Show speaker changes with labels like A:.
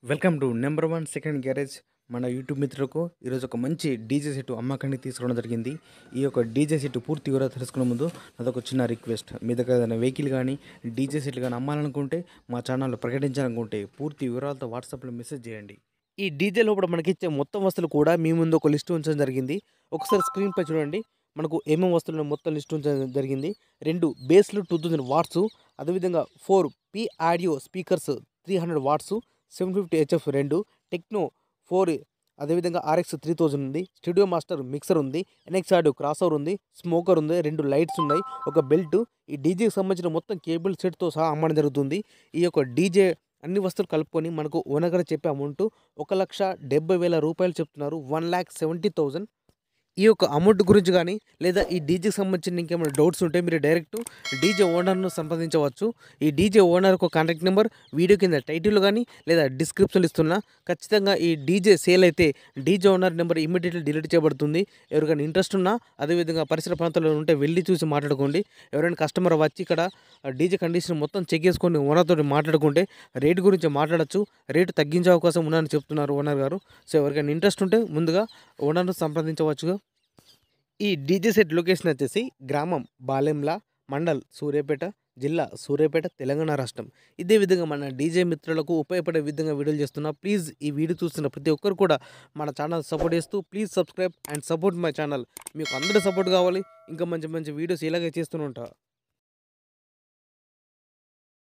A: welcome to number one second garage మన YouTube మిత్రులకు ఈరోజు ఒక మంచి డీజే సెట్ అమ్మకానికి తీసుకురావడం జరిగింది ఈ యొక్క డీజే సెట్ పూర్తి వివరాలు తెలుసుకునే ముందు నాదొక చిన్న రిక్వెస్ట్ మీ దగ్గర ఏదైనా వెహికల్ కానీ డీజే సెట్లు కానీ అమ్మాలనుకుంటే మా ఛానల్లో ప్రకటించాలనుకుంటే పూర్తి వివరాలతో వాట్సాప్లో మెసేజ్ చేయండి ఈ డీజే లోపల మనకి ఇచ్చే మొత్తం వస్తువులు కూడా మీ ముందు ఒక లిస్ట్ ఉంచడం జరిగింది ఒకసారి స్క్రీన్ పై చూడండి మనకు ఏమేమి వస్తువులు మొత్తం లిస్ట్ ఉంచడం జరిగింది రెండు బేస్లు టూ థౌజండ్ వాట్స్ అదేవిధంగా four P audio speakers three hundred watts seven fifty HF రెండు టెక్నో ఫోర్ అదేవిధంగా ఆర్ఎక్స్ త్రీ థౌజండ్ ఉంది స్టూడియో మాస్టర్ మిక్సర్ ఉంది ఎన్ఎక్స్ ఆడియో క్రాస్ ఓవర్ ఉంది స్మోకర్ ఉంది రెండు లైట్స్ ఉన్నాయి ఒక బెల్ట్ ఈ డీజేకి సంబంధించిన మొత్తం కేబుల్ సెట్తో సహా అమ్మడం జరుగుతుంది ఈ యొక్క డీజే అన్ని వస్తువులు కలుపుకొని మనకు ఓనర్ చెప్పే అమౌంట్ ఒక లక్ష డెబ్బై వేల రూపాయలు చెప్తున్నారు వన్ ల్యాక్ సెవెంటీ థౌజండ్ ఈ యొక్క అమౌంట్ గురించి కానీ లేదా ఈ డీజేకి సంబంధించిన ఇంకేమైనా డౌట్స్ ఉంటే మీరు డైరెక్ట్ డీజే ఓనర్ను సంప్రదించవచ్చు ఈ డీజే ఓనర్ ఒక కాంటాక్ట్ నెంబర్ వీడియో కింద టైటిల్ కానీ లేదా డిస్క్రిప్షన్ ఇస్తున్నా ఖచ్చితంగా ఈ డీజే సేల్ అయితే DJ owner number immediately delete చేయబడుతుంది ఎవరికైనా ఇంట్రెస్ట్ ఉన్నా అదేవిధంగా పరిసర ప్రాంతాల్లో ఉంటే వెళ్ళి చూసి మాట్లాడుకోండి ఎవరైనా కస్టమర్ వచ్చి ఇక్కడ డీజే కండిషన్ మొత్తం చెక్ చేసుకొని ఓనర్తో మాట్లాడుకుంటే రేటు గురించి మాట్లాడచ్చు రేటు తగ్గించే అవకాశం ఉందని చెప్తున్నారు ఓనర్ గారు సో ఎవరికైనా ఇంట్రెస్ట్ ఉంటే ముందుగా ఓనర్ను సంప్రదించవచ్చుగా ఈ డీజే సెట్ లొకేషన్ వచ్చేసి గ్రామం బాలెంలా మండల్ సూర్యాపేట జిల్లా సూర్యాపేట తెలంగాణ రాష్ట్రం ఇదే విధంగా మన డీజే మిత్రులకు ఉపయోగపడే విధంగా వీడియోలు చేస్తున్నా ప్లీజ్ ఈ వీడియో చూస్తున్న ప్రతి ఒక్కరు కూడా మన ఛానల్ సపోర్ట్ చేస్తూ please subscribe and support my channel మీకు అందరూ సపోర్ట్ కావాలి ఇంకా మంచి మంచి వీడియోస్ ఇలాగే చేస్తూనే ఉంటా